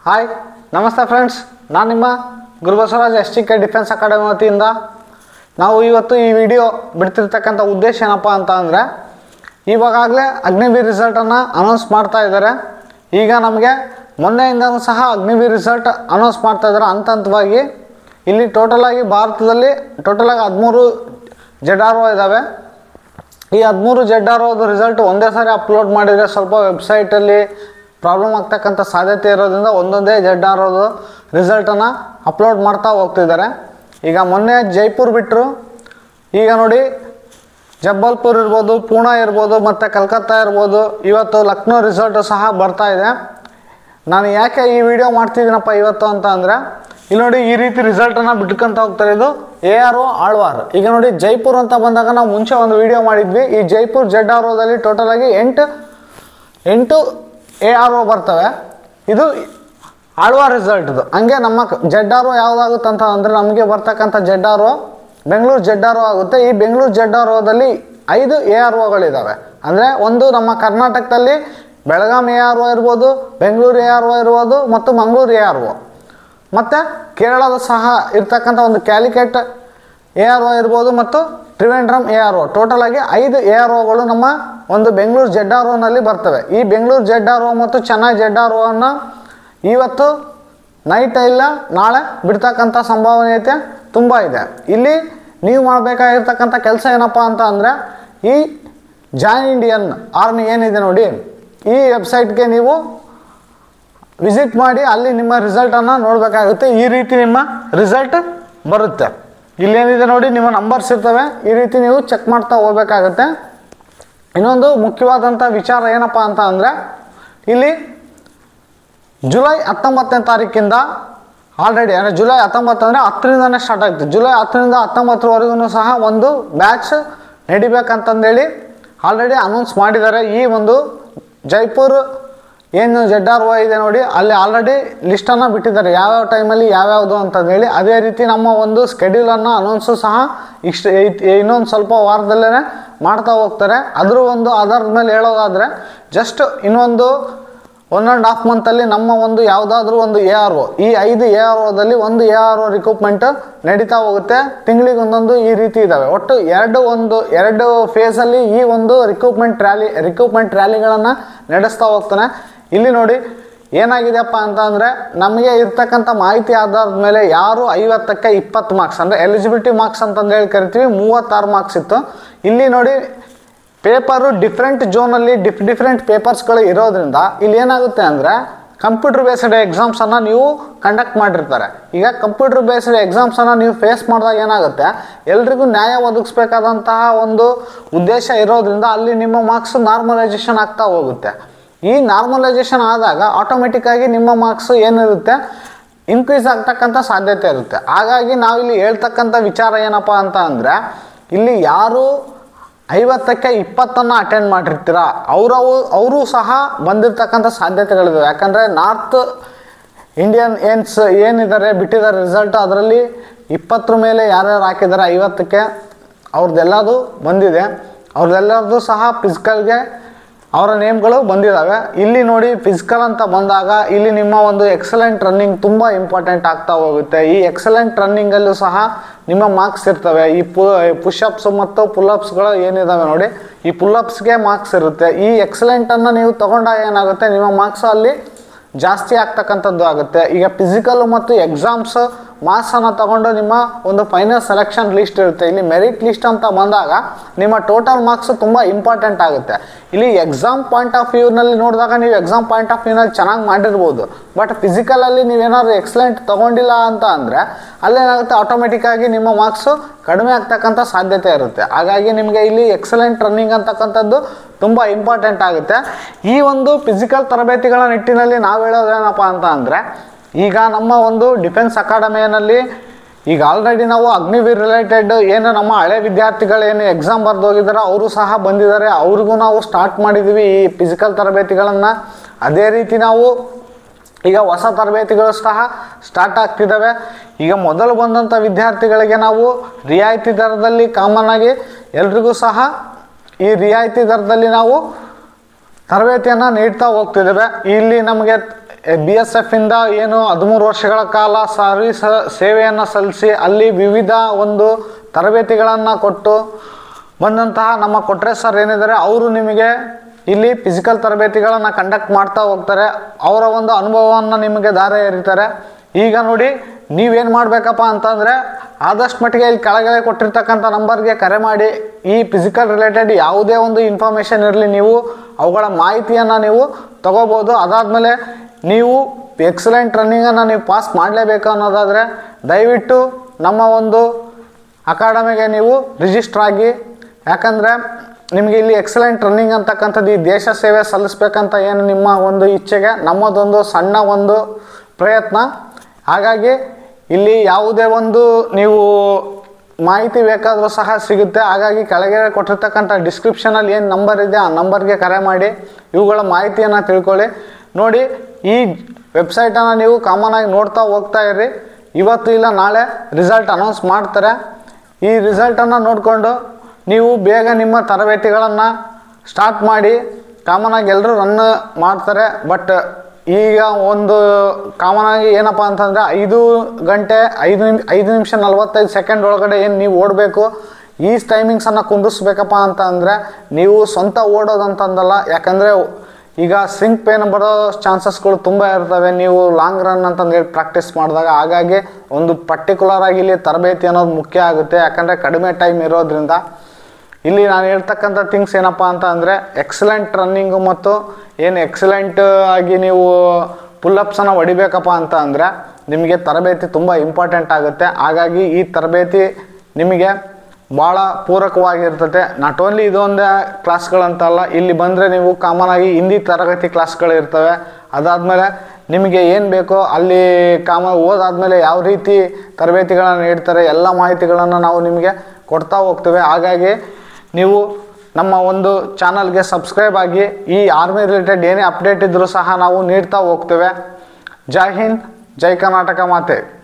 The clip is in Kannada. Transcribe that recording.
ಹಾಯ್ ನಮಸ್ತೆ ಫ್ರೆಂಡ್ಸ್ ನಾನು ನಿಮ್ಮ Gurubasavaraj S T K defence academy ವತಿಯಿಂದ ನಾವು ಇವತ್ತು ಈ ವಿಡಿಯೋ ಬಿಡ್ತಿರ್ತಕ್ಕಂಥ ಉದ್ದೇಶ ಏನಪ್ಪ ಅಂತ ಅಂದರೆ ಇವಾಗಲೇ ಅಗ್ನಿವೀರ್ ರಿಸಲ್ಟನ್ನು ಅನೌನ್ಸ್ ಮಾಡ್ತಾ ಇದ್ದಾರೆ ಈಗ ನಮಗೆ ಮೊನ್ನೆಯಿಂದನೂ ಸಹ ಅಗ್ನಿವೀರ್ ರಿಸಲ್ಟ್ ಅನೌನ್ಸ್ ಮಾಡ್ತಾ ಇದ್ದಾರೆ ಹಂತ ಹಂತವಾಗಿ ಇಲ್ಲಿ ಟೋಟಲಾಗಿ ಭಾರತದಲ್ಲಿ ಟೋಟಲಾಗಿ ಹದಿಮೂರು ಜೆಡ್ ಆರ್ ಒ ಇದ್ದಾವೆ ಈ ಹದಿಮೂರು ಜೆಡ್ ಆರ್ ಓದು ರಿಸಲ್ಟ್ ಒಂದೇ ಸಾರಿ ಅಪ್ಲೋಡ್ ಮಾಡಿದರೆ ಸ್ವಲ್ಪ ವೆಬ್ಸೈಟಲ್ಲಿ ಪ್ರಾಬ್ಲಮ್ ಆಗ್ತಕ್ಕಂಥ ಸಾಧ್ಯತೆ ಇರೋದ್ರಿಂದ ಒಂದೊಂದೇ ಜೆಡ್ ಆರ್ ಓದು ರಿಸಲ್ಟನ್ನು ಅಪ್ಲೋಡ್ ಮಾಡ್ತಾ ಹೋಗ್ತಿದ್ದಾರೆ ಈಗ ಮೊನ್ನೆ ಜೈಪುರ್ ಬಿಟ್ಟರು ಈಗ ನೋಡಿ ಜಬ್ಬಲ್ಪುರ್ ಇರ್ಬೋದು ಪೂಣಾ ಇರ್ಬೋದು ಮತ್ತು ಕಲ್ಕತ್ತಾ ಇರ್ಬೋದು ಇವತ್ತು ಲಕ್ನೋ ರಿಸಲ್ಟು ಸಹ ಬರ್ತಾ ಇದೆ ನಾನು ಯಾಕೆ ಈ ವಿಡಿಯೋ ಮಾಡ್ತಿದ್ದೀನಪ್ಪ ಇವತ್ತು ಅಂತ ಅಂದರೆ ಇಲ್ಲಿ ನೋಡಿ ಈ ರೀತಿ ರಿಸಲ್ಟನ್ನು ಬಿಟ್ಕೊಂತ ಹೋಗ್ತಾರೆ ಇದು ಎ ಆರ್ ಒ ಆಳ್ವಾರ್ ಈಗ ನೋಡಿ ಜೈಪುರ್ ಅಂತ ಬಂದಾಗ ನಾವು ಮುಂಚೆ ಒಂದು ವಿಡಿಯೋ ಮಾಡಿದ್ವಿ ಈ ಜೈಪುರ್ ಜೆಡ್ ಆರ್ ಒದಲ್ಲಿ ಟೋಟಲಾಗಿ ಎಂಟು ಎಂಟು ಎ ಆರ್ ಒ ಬರ್ತವೆ ಇದು ಆಳ್ವಾರ್ ರಿಸಲ್ಟ್ದು ಹಂಗೆ ನಮ್ಮ ಜೆಡ್ ಆರ್ ಒ ಯಾವುದಾಗುತ್ತೆ ಅಂತ ಅಂದರೆ ನಮಗೆ ಬರ್ತಕ್ಕಂಥ Z R O Bengaluru Z R O ಆಗುತ್ತೆ ಈ ಬೆಂಗಳೂರು ಜೆಡ್ ಆರ್ ಒದಲ್ಲಿ ಐದು ಎ ಆರ್ ಒಗಳಿದ್ದಾವೆ ಅಂದರೆ ಒಂದು ನಮ್ಮ ಕರ್ನಾಟಕದಲ್ಲಿ ಬೆಳಗಾಂ ಎ ಆರ್ ಒ ಇರ್ಬೋದು ಬೆಂಗಳೂರು ಎ ಆರ್ ಒ ಇರ್ಬೋದು ಮತ್ತು ಮಂಗಳೂರು ಎ ಆರ್ ಒ ಮತ್ತು ಕೇರಳದ ಸಹ ಇರ್ತಕ್ಕಂಥ ಒಂದು ಕ್ಯಾಲಿಕೆಟ್ ಎ ಆರ್ ಒ ಇರ್ಬೋದು ಮತ್ತು Trivandrum A R O total ಆಗಿ ಐದು ಎ ಆರ್ ಒಗಳು ನಮ್ಮ ಒಂದು ಬೆಂಗಳೂರು ಜೆಡ್ ಆರ್ ಒನಲ್ಲಿ ಬರ್ತವೆ ಈ ಬೆಂಗಳೂರು ಜೆಡ್ ಆರ್ ಒ ಮತ್ತು ಚೆನ್ನೈ ಜೆಡ್ ಆರ್ ಒನ್ನು ಇವತ್ತು ನೈಟ್ ಇಲ್ಲ ನಾಳೆ ಬಿಡ್ತಕ್ಕಂಥ ಸಂಭಾವನೀಯತೆ ತುಂಬ ಇದೆ ಇಲ್ಲಿ ನೀವು ಮಾಡಬೇಕಾಗಿರ್ತಕ್ಕಂಥ ಕೆಲಸ ಏನಪ್ಪ ಅಂತ ಅಂದರೆ ಈ ಜಾಯಿನ್ ಇಂಡಿಯನ್ ಆರ್ಮಿ ಏನಿದೆ ನೋಡಿ ಈ ವೆಬ್ಸೈಟ್ಗೆ ನೀವು ವಿಸಿಟ್ ಮಾಡಿ ಅಲ್ಲಿ ನಿಮ್ಮ ರಿಸಲ್ಟನ್ನು ನೋಡಬೇಕಾಗುತ್ತೆ ಈ ರೀತಿ ನಿಮ್ಮ ರಿಸಲ್ಟ್ ಬರುತ್ತೆ ಇಲ್ಲೇನಿದೆ ನೋಡಿ ನಿಮ್ಮ ನಂಬರ್ಸ್ ಇರ್ತವೆ ಈ ರೀತಿ ನೀವು ಚೆಕ್ ಮಾಡ್ತಾ ಹೋಗ್ಬೇಕಾಗುತ್ತೆ ಇನ್ನೊಂದು ಮುಖ್ಯವಾದಂಥ ವಿಚಾರ ಏನಪ್ಪ ಅಂತ ಅಂದರೆ ಇಲ್ಲಿ ಜುಲೈ ಹತ್ತೊಂಬತ್ತನೇ ತಾರೀಕಿಂದ ಆಲ್ರೆಡಿ ಅಂದರೆ ಜುಲೈ ಹತ್ತೊಂಬತ್ತು ಅಂದರೆ ಹತ್ತರಿಂದನೇ ಸ್ಟಾರ್ಟ್ ಆಗುತ್ತೆ ಜುಲೈ ಹತ್ತರಿಂದ ಹತ್ತೊಂಬತ್ತರವರೆಗೂ ಸಹ ಒಂದು ಬ್ಯಾಚ್ ನಡಿಬೇಕಂತಂದೇಳಿ ಆಲ್ರೆಡಿ ಅನೌನ್ಸ್ ಮಾಡಿದ್ದಾರೆ ಈ ಒಂದು ಜೈಪುರ್ ಏನು ಜೆಡ್ ಆರ್ ಒ ಇದೆ ನೋಡಿ ಅಲ್ಲಿ ಆಲ್ರೆಡಿ ಲಿಸ್ಟನ್ನು ಬಿಟ್ಟಿದ್ದಾರೆ ಯಾವ್ಯಾವ ಟೈಮಲ್ಲಿ ಯಾವ್ಯಾವುದು ಅಂತಂದೇಳಿ ಅದೇ ರೀತಿ ನಮ್ಮ ಒಂದು ಸ್ಕೆಡ್ಯೂಲನ್ನು ಅನೌನ್ಸು ಸಹ ಇಷ್ಟು ಇನ್ನೊಂದು ಸ್ವಲ್ಪ ವಾರದಲ್ಲೇ ಮಾಡ್ತಾ ಹೋಗ್ತಾರೆ ಅದ್ರ ಒಂದು ಆಧಾರದ ಮೇಲೆ ಹೇಳೋದಾದರೆ ಜಸ್ಟ್ ಇನ್ನೊಂದು ಒನ್ ಆ್ಯಂಡ್ ಹಾಫ್ ಮಂತಲ್ಲಿ ನಮ್ಮ ಒಂದು ಯಾವುದಾದ್ರೂ ಒಂದು ಎ ಆರ್ ಒ ಈ ಐದು ಎ ಆರ್ ಒದಲ್ಲಿ ಒಂದು ಎ ಆರ್ ಒ ರಿಕ್ರೂಟ್ಮೆಂಟ್ ನಡೀತಾ ಹೋಗುತ್ತೆ ತಿಂಗಳಿಗೆ ಒಂದೊಂದು ಈ ರೀತಿ ಇದ್ದಾವೆ ಒಟ್ಟು ಎರಡು ಒಂದು ಎರಡು ಫೇಸಲ್ಲಿ ಈ ಒಂದು ರಿಕ್ರೂಟ್ಮೆಂಟ್ ರ್ಯಾಲಿ ರಿಕ್ರೂಟ್ಮೆಂಟ್ ರ್ಯಾಲಿಗಳನ್ನು ನಡೆಸ್ತಾ ಹೋಗ್ತಾನೆ ಇಲ್ಲಿ ನೋಡಿ ಏನಾಗಿದೆಯಪ್ಪ ಅಂತ ಅಂದರೆ ನಮಗೆ ಇರ್ತಕ್ಕಂಥ ಮಾಹಿತಿ ಆಧಾರದ ಮೇಲೆ ಯಾರು ಐವತ್ತಕ್ಕೆ ಇಪ್ಪತ್ತು ಮಾರ್ಕ್ಸ್ ಅಂದರೆ ಎಲಿಜಿಬಿಲಿಟಿ ಮಾರ್ಕ್ಸ್ ಅಂತಂದು ಹೇಳಿ ಕರಿತೀವಿ ಮೂವತ್ತಾರು ಮಾರ್ಕ್ಸ್ ಇತ್ತು ಇಲ್ಲಿ ನೋಡಿ ಪೇಪರು ಡಿಫ್ರೆಂಟ್ ಝೋನಲ್ಲಿ ಡಿಫ್ ಡಿಫ್ರೆಂಟ್ ಪೇಪರ್ಸ್ಗಳು ಇರೋದ್ರಿಂದ ಇಲ್ಲಿ ಏನಾಗುತ್ತೆ ಅಂದರೆ ಕಂಪ್ಯೂಟರ್ ಬೇಸ್ಡ್ ಎಕ್ಸಾಮ್ಸನ್ನು ನೀವು ಕಂಡಕ್ಟ್ ಮಾಡಿರ್ತಾರೆ ಈಗ ಕಂಪ್ಯೂಟರ್ ಬೇಸ್ಡ್ ಎಕ್ಸಾಮ್ಸನ್ನು ನೀವು ಫೇಸ್ ಮಾಡಿದಾಗ ಏನಾಗುತ್ತೆ ಎಲ್ರಿಗೂ ನ್ಯಾಯ ಒದಗಿಸ್ಬೇಕಾದಂತಹ ಒಂದು ಉದ್ದೇಶ ಇರೋದ್ರಿಂದ ಅಲ್ಲಿ ನಿಮ್ಮ ಮಾರ್ಕ್ಸ್ ನಾರ್ಮಲೈಸೇಷನ್ ಆಗ್ತಾ ಹೋಗುತ್ತೆ ಈ ನಾರ್ಮಲೈಸೇಷನ್ ಆದಾಗ ಆಟೋಮೆಟಿಕ್ಕಾಗಿ ನಿಮ್ಮ ಮಾರ್ಕ್ಸ್ ಏನಿರುತ್ತೆ ಇನ್ಕ್ರೀಸ್ ಆಗ್ತಕ್ಕಂಥ ಸಾಧ್ಯತೆ ಇರುತ್ತೆ ಹಾಗಾಗಿ ನಾವಿಲ್ಲಿ ಹೇಳ್ತಕ್ಕಂಥ ವಿಚಾರ ಏನಪ್ಪ ಅಂತ ಅಂದರೆ ಇಲ್ಲಿ ಯಾರು ಐವತ್ತಕ್ಕೆ ಇಪ್ಪತ್ತನ್ನು ಅಟೆಂಡ್ ಮಾಡಿರ್ತೀರ ಅವರವು ಅವರು ಸಹ ಬಂದಿರತಕ್ಕಂಥ ಸಾಧ್ಯತೆಗಳಿವೆ ಯಾಕಂದರೆ ನಾರ್ತ್ ಇಂಡಿಯನ್ ಏನ್ಸ್ ಏನಿದ್ದಾರೆ ಬಿಟ್ಟಿದ್ದಾರೆ ರಿಸಲ್ಟ್ ಅದರಲ್ಲಿ ಇಪ್ಪತ್ತರ ಮೇಲೆ ಯಾರ್ಯಾರು ಹಾಕಿದ್ದಾರೆ ಐವತ್ತಕ್ಕೆ ಅವ್ರದ್ದೆಲ್ಲದು ಬಂದಿದೆ ಅವ್ರದ್ದೆಲ್ಲರದು ಸಹ ಫಿಸಿಕಲ್ಗೆ ಅವರ ನೇಮ್ಗಳು ಬಂದಿದ್ದಾವೆ ಇಲ್ಲಿ ನೋಡಿ ಫಿಸಿಕಲ್ ಅಂತ ಬಂದಾಗ ಇಲ್ಲಿ ನಿಮ್ಮ ಒಂದು ಎಕ್ಸಲೆಂಟ್ ರನ್ನಿಂಗ್ ತುಂಬ ಇಂಪಾರ್ಟೆಂಟ್ ಆಗ್ತಾ ಹೋಗುತ್ತೆ ಈ ಎಕ್ಸಲೆಂಟ್ ರನ್ನಿಂಗಲ್ಲೂ ಸಹ ನಿಮ್ಮ ಮಾರ್ಕ್ಸ್ ಇರ್ತವೆ ಈ ಪು ಪುಷಪ್ಸ್ ಮತ್ತು ಪುಲ್ಅಪ್ಸ್ಗಳು ಏನಿದಾವೆ ನೋಡಿ ಈ ಪುಲ್ಅಪ್ಸ್ಗೆ ಮಾರ್ಕ್ಸ್ ಇರುತ್ತೆ ಈ ಎಕ್ಸಲೆಂಟನ್ನು ನೀವು ತಗೊಂಡಾಗ ಏನಾಗುತ್ತೆ ನಿಮ್ಮ ಮಾರ್ಕ್ಸ್ ಅಲ್ಲಿ ಜಾಸ್ತಿ ಆಗ್ತಕ್ಕಂಥದ್ದು ಆಗುತ್ತೆ ಈಗ ಫಿಸಿಕಲ್ ಮತ್ತು ಎಕ್ಸಾಮ್ಸ್ ಮಾರ್ಕ್ಸನ್ನು ತಗೊಂಡು ನಿಮ್ಮ ಒಂದು ಫೈನಲ್ ಸೆಲೆಕ್ಷನ್ ಲಿಸ್ಟ್ ಇರುತ್ತೆ ಇಲ್ಲಿ ಮೆರಿಟ್ ಲಿಸ್ಟ್ ಅಂತ ಬಂದಾಗ ನಿಮ್ಮ ಟೋಟಲ್ ಮಾರ್ಕ್ಸ್ ತುಂಬ ಇಂಪಾರ್ಟೆಂಟ್ ಆಗುತ್ತೆ ಇಲ್ಲಿ ಎಕ್ಸಾಮ್ ಪಾಯಿಂಟ್ ಆಫ್ ವ್ಯೂನಲ್ಲಿ ನೋಡಿದಾಗ ನೀವು ಎಕ್ಸಾಮ್ ಪಾಯಿಂಟ್ ಆಫ್ ವ್ಯೂನಲ್ಲಿ ಚೆನ್ನಾಗಿ ಮಾಡಿರ್ಬೋದು ಬಟ್ ಫಿಸಿಕಲಲ್ಲಿ ನೀವೇನಾದ್ರು ಎಕ್ಸಲೆಂಟ್ ತೊಗೊಂಡಿಲ್ಲ ಅಂತ ಅಂದರೆ ಅಲ್ಲೇನಾಗುತ್ತೆ ಆಟೋಮೆಟಿಕ್ಕಾಗಿ ನಿಮ್ಮ ಮಾರ್ಕ್ಸು ಕಡಿಮೆ ಆಗ್ತಕ್ಕಂಥ ಸಾಧ್ಯತೆ ಇರುತ್ತೆ ಹಾಗಾಗಿ ನಿಮಗೆ ಇಲ್ಲಿ ಎಕ್ಸಲೆಂಟ್ ರನ್ನಿಂಗ್ ಅಂತಕ್ಕಂಥದ್ದು ತುಂಬ ಇಂಪಾರ್ಟೆಂಟ್ ಆಗುತ್ತೆ ಈ ಒಂದು ಫಿಸಿಕಲ್ ತರಬೇತಿಗಳ ನಿಟ್ಟಿನಲ್ಲಿ ನಾವು ಹೇಳೋದೇನಪ್ಪ ಅಂತ ಅಂದರೆ ಈಗ ನಮ್ಮ ಒಂದು ಡಿಫೆನ್ಸ್ ಅಕಾಡೆಮಿಯಲ್ಲಿ ಈಗ ಆಲ್ರೆಡಿ ನಾವು ಅಗ್ನಿವೀರ್ ರಿಲೇಟೆಡ್ ಏನು ನಮ್ಮ ಹಳೆ ವಿದ್ಯಾರ್ಥಿಗಳು ಏನು ಎಕ್ಸಾಮ್ ಬರೆದು ಹೋಗಿದ್ದಾರೆ ಅವರು ಸಹ ಬಂದಿದ್ದಾರೆ ಅವ್ರಿಗೂ ನಾವು ಸ್ಟಾರ್ಟ್ ಮಾಡಿದ್ದೀವಿ ಈ ಫಿಸಿಕಲ್ ತರಬೇತಿಗಳನ್ನು ಅದೇ ರೀತಿ ನಾವು ಈಗ ಹೊಸ ತರಬೇತಿಗಳು ಸಹ ಸ್ಟಾರ್ಟ್ ಆಗ್ತಿದ್ದಾವೆ ಈಗ ಮೊದಲು ಬಂದಂಥ ವಿದ್ಯಾರ್ಥಿಗಳಿಗೆ ನಾವು ರಿಯಾಯಿತಿ ದರದಲ್ಲಿ ಕಾಮನ್ ಆಗಿ ಎಲ್ರಿಗೂ ಸಹ ಈ ರಿಯಾಯಿತಿ ದರದಲ್ಲಿ ನಾವು ತರಬೇತಿಯನ್ನು ನೀಡ್ತಾ ಹೋಗ್ತಿದ್ದೇವೆ ಇಲ್ಲಿ ನಮಗೆ ಬಿ ಎಸ್ ಎಫಿಂದ ಏನು ಹದಿಮೂರು ವರ್ಷಗಳ ಕಾಲ ಸರ್ವಿಸ್ ಸೇವೆಯನ್ನು ಸಲ್ಲಿಸಿ ಅಲ್ಲಿ ವಿವಿಧ ಒಂದು ತರಬೇತಿಗಳನ್ನು ಕೊಟ್ಟು ಬಂದಂತಹ ನಮ್ಮ ಕೊಟ್ರೆ ಸರ್ ಏನಿದ್ದಾರೆ ಅವರು ನಿಮಗೆ ಇಲ್ಲಿ ಫಿಸಿಕಲ್ ತರಬೇತಿಗಳನ್ನು ಕಂಡಕ್ಟ್ ಮಾಡ್ತಾ ಹೋಗ್ತಾರೆ ಅವರ ಒಂದು ಅನುಭವವನ್ನು ನಿಮಗೆ ದಾರಿ ಎರಿತಾರೆ ಈಗ ನೋಡಿ ನೀವೇನು ಮಾಡಬೇಕಪ್ಪ ಅಂತಂದರೆ ಆದಷ್ಟು ಮಟ್ಟಿಗೆ ಇಲ್ಲಿ ಕೆಳಗಡೆ ಕೊಟ್ಟಿರ್ತಕ್ಕಂಥ ನಂಬರ್ಗೆ ಕರೆ ಮಾಡಿ ಈ ಫಿಸಿಕಲ್ ರಿಲೇಟೆಡ್ ಯಾವುದೇ ಒಂದು ಇನ್ಫಾರ್ಮೇಷನ್ ಇರಲಿ ನೀವು ಅವುಗಳ ಮಾಹಿತಿಯನ್ನು ನೀವು ತಗೋಬೋದು ಅದಾದಮೇಲೆ ನೀವು ಎಕ್ಸಲೆಂಟ್ ರನ್ನಿಂಗನ್ನು ನೀವು ಪಾಸ್ ಮಾಡಲೇಬೇಕು ಅನ್ನೋದಾದರೆ ದಯವಿಟ್ಟು ನಮ್ಮ ಒಂದು ಅಕಾಡೆಮಿಗೆ ನೀವು ರಿಜಿಸ್ಟರ್ ಆಗಿ ಯಾಕಂದರೆ ನಿಮಗೆ ಇಲ್ಲಿ ಎಕ್ಸಲೆಂಟ್ ರನ್ನಿಂಗ್ ಅಂತಕ್ಕಂಥದ್ದು ಈ ದೇಶ ಸೇವೆ ಸಲ್ಲಿಸ್ಬೇಕಂತ ಏನು ನಿಮ್ಮ ಒಂದು ಇಚ್ಛೆಗೆ ನಮ್ಮದೊಂದು ಸಣ್ಣ ಒಂದು ಪ್ರಯತ್ನ ಹಾಗಾಗಿ ಇಲ್ಲಿ ಯಾವುದೇ ಒಂದು ನೀವು ಮಾಹಿತಿ ಬೇಕಾದರೂ ಸಹ ಸಿಗುತ್ತೆ ಹಾಗಾಗಿ ಕೆಳಗೆ ಕೊಟ್ಟಿರ್ತಕ್ಕಂಥ ಡಿಸ್ಕ್ರಿಪ್ಷನಲ್ಲಿ ಏನು ನಂಬರ್ ಇದೆ ಆ ನಂಬರ್ಗೆ ಕರೆ ಮಾಡಿ ಇವುಗಳ ಮಾಹಿತಿಯನ್ನು ತಿಳ್ಕೊಳ್ಳಿ ನೋಡಿ ಈ ವೆಬ್ಸೈಟನ್ನು ನೀವು ಕಾಮನ್ ಆಗಿ ನೋಡ್ತಾ ಹೋಗ್ತಾ ಇರ್ರಿ ಇವತ್ತು ಇಲ್ಲ ನಾಳೆ ರಿಸಲ್ಟ್ ಅನೌನ್ಸ್ ಮಾಡ್ತಾರೆ ಈ ರಿಸಲ್ಟನ್ನು ನೋಡಿಕೊಂಡು ನೀವು ಬೇಗ ನಿಮ್ಮ ತರಬೇತಿಗಳನ್ನು ಸ್ಟಾರ್ಟ್ ಮಾಡಿ ಕಾಮನ್ ಆಗಿ ಎಲ್ಲರೂ ರನ್ ಮಾಡ್ತಾರೆ ಬಟ್ ಈಗ ಒಂದು ಕಾಮನ್ ಆಗಿ ಏನಪ್ಪ ಅಂತಂದರೆ ಐದು ಗಂಟೆ ಐದು ನಿಮ್ ಐದು ನಿಮಿಷ ನಲ್ವತ್ತೈದು ಸೆಕೆಂಡ್ ಒಳಗಡೆ ಏನು ನೀವು ಓಡಬೇಕು ಈ ಟೈಮಿಂಗ್ಸನ್ನು ಕುಂದಿಸ್ಬೇಕಪ್ಪ ಅಂತ ಅಂದರೆ ನೀವು ಸ್ವಂತ ಓಡೋದಂತಂದಲ್ಲ ಯಾಕಂದರೆ ಈಗ ಸಿಂಕ್ ಪೇನ್ ಬರೋ ಚಾನ್ಸಸ್ಗಳು ತುಂಬ ಇರ್ತವೆ ನೀವು ಲಾಂಗ್ ರನ್ ಅಂತಂದು ಹೇಳಿ ಪ್ರಾಕ್ಟೀಸ್ ಮಾಡಿದಾಗ ಹಾಗಾಗಿ ಒಂದು ಪರ್ಟಿಕ್ಯುಲರ್ ಆಗಿ ಇಲ್ಲಿ ತರಬೇತಿ ಅನ್ನೋದು ಮುಖ್ಯ ಆಗುತ್ತೆ ಯಾಕಂದರೆ ಕಡಿಮೆ ಟೈಮ್ ಇರೋದ್ರಿಂದ ಇಲ್ಲಿ ನಾನು ಹೇಳ್ತಕ್ಕಂಥ ಥಿಂಗ್ಸ್ ಏನಪ್ಪ ಅಂತ ಅಂದರೆ ಎಕ್ಸಲೆಂಟ್ ರನ್ನಿಂಗು ಮತ್ತು ಏನು ಎಕ್ಸಲೆಂಟ್ ಆಗಿ ನೀವು ಪುಲ್ಲಪ್ಸನ್ನು ಹೊಡಿಬೇಕಪ್ಪ ಅಂತ ಅಂದರೆ ನಿಮಗೆ ತರಬೇತಿ ತುಂಬ ಇಂಪಾರ್ಟೆಂಟ್ ಆಗುತ್ತೆ ಹಾಗಾಗಿ ಈ ತರಬೇತಿ ನಿಮಗೆ ಭಾಳ ಪೂರಕವಾಗಿರ್ತದೆ ನಾಟ್ ಓನ್ಲಿ ಇದೊಂದೇ ಕ್ಲಾಸ್ಗಳಂತಲ್ಲ ಇಲ್ಲಿ ಬಂದರೆ ನೀವು ಕಾಮನ್ ಆಗಿ ಹಿಂದಿ ತರಗತಿ ಕ್ಲಾಸ್ಗಳು ಇರ್ತವೆ ಅದಾದಮೇಲೆ ನಿಮಗೆ ಏನು ಬೇಕೋ ಅಲ್ಲಿ ಕಾಮ ಓದಾದ್ಮೇಲೆ ಯಾವ ರೀತಿ ತರಬೇತಿಗಳನ್ನು ನೀಡ್ತಾರೆ ಎಲ್ಲ ಮಾಹಿತಿಗಳನ್ನು ನಾವು ನಿಮಗೆ ಕೊಡ್ತಾ ಹೋಗ್ತೇವೆ ಹಾಗಾಗಿ ನೀವು ನಮ್ಮ ಒಂದು ಚಾನಲ್ಗೆ ಸಬ್ಸ್ಕ್ರೈಬ್ ಆಗಿ ಈ ಆರ್ಮಿ ರಿಲೇಟೆಡ್ ಏನೇ ಅಪ್ಡೇಟ್ ಇದ್ದರೂ ಸಹ ನಾವು ನೀಡ್ತಾ ಹೋಗ್ತೇವೆ ಜೈ ಹಿಂದ್ ಜೈ ಕರ್ನಾಟಕ ಮಾತೆ